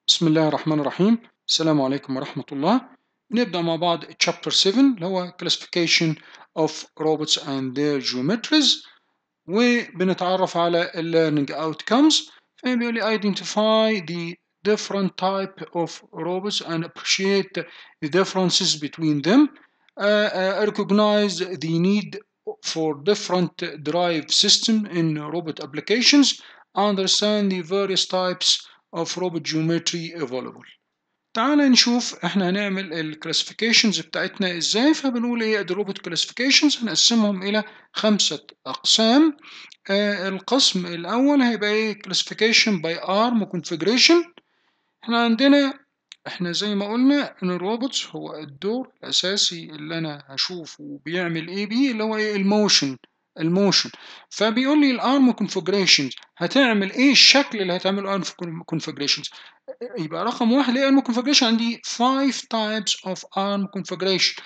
بسم الله الرحمن الرحيم السلام عليكم ورحمة الله نبدأ مع بعض chapter 7 اللي هو classification of robots and their geometries وبنتعرف على ال learning outcomes فبيقول لي identify the different type of robots and appreciate the differences between them uh, uh, recognize the need for different drive system in robot applications understand the various types of robot geometry available تعال نشوف احنا هنعمل الكلاسيفيكيشنز بتاعتنا ازاي فبنقول ايه الروبوت كلاسيفيكيشنز هنقسمهم الى خمسة اقسام آه القسم الاول هيبقى ايه كلاسيفيكيشن باي ارم كونفيجريشن احنا عندنا احنا زي ما قلنا ان الروبوت هو الدور الاساسي اللي انا هشوفه بيعمل ايه بيه اللي هو ايه الموشن الموشن فبيقول لي الارم كونفجريشنز هتعمل ايه الشكل اللي هتعمله ارم كونفجريشنز يبقى رقم واحد ايه ارم كونفجريشن عندي 5 تايبس اوف ارم كونفجريشن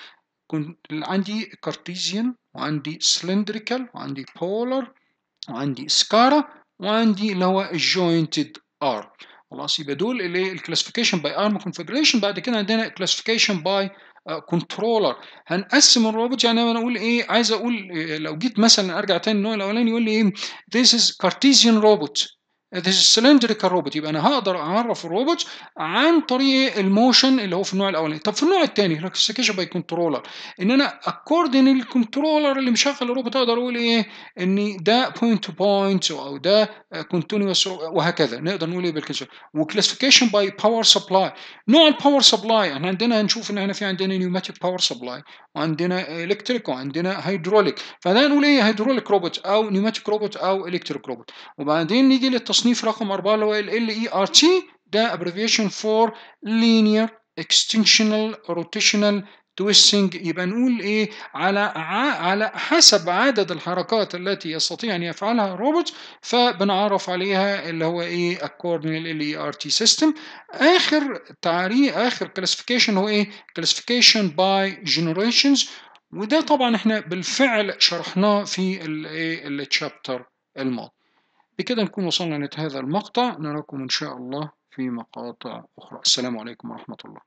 عندي كارتيزيان وعندي سلندريكال وعندي بولر وعندي سكارا وعندي اللي هو الجوينتد ارم خلاص يبقى دول اللي الكلاسيفيكيشن باي ارم كونفجريشن بعد كده عندنا كلاسيفيكيشن باي كنترولر هنقسم الروبوت يعني انا اقول ايه عايز اقول إيه لو جيت مثلا ارجع تاني النوع الاولاني يقول لي ايه this is Cartesian robot this is cylindrical robot يبقى انا هقدر اعرف الروبوت عن طريق الموشن اللي هو في النوع الاولاني طب في النوع الثاني كلاسيفيكيشن باي كنترولر ان انا اكوردن الكنترولر اللي مشغل الروبوت اقدر اقول ايه ان ده بوينت تو بوينت او ده كونتينوس وهكذا نقدر نقول ايه بالكلاسيفيكيشن وكلاسيفيكيشن باي باور سبلاي نوع الباور سبلاي احنا عندنا هنشوف ان احنا في عندنا نيوماتيك باور سبلاي وعندنا الكتريك وعندنا هيدروليك فده نقول ايه هيدروليك روبوت او نيوماتيك روبوت او الكتريك روبوت وبعدين نيجي للتصنيف رقم أربعة اللي هو ال اي ار تي ده abbreviation for linear extensional rotational twisting يبقى نقول ايه على على حسب عدد الحركات التي يستطيع ان يفعلها الروبوت فبنعرف عليها اللي هو ايه according لل اي ار تي سيستم اخر تعريف اخر كلاسيفيكيشن هو ايه كلاسيفيكيشن باي generations وده طبعا احنا بالفعل شرحناه في التشابتر الماضي بكده نكون وصلنا لنهاية هذا المقطع نراكم إن شاء الله في مقاطع أخرى السلام عليكم ورحمة الله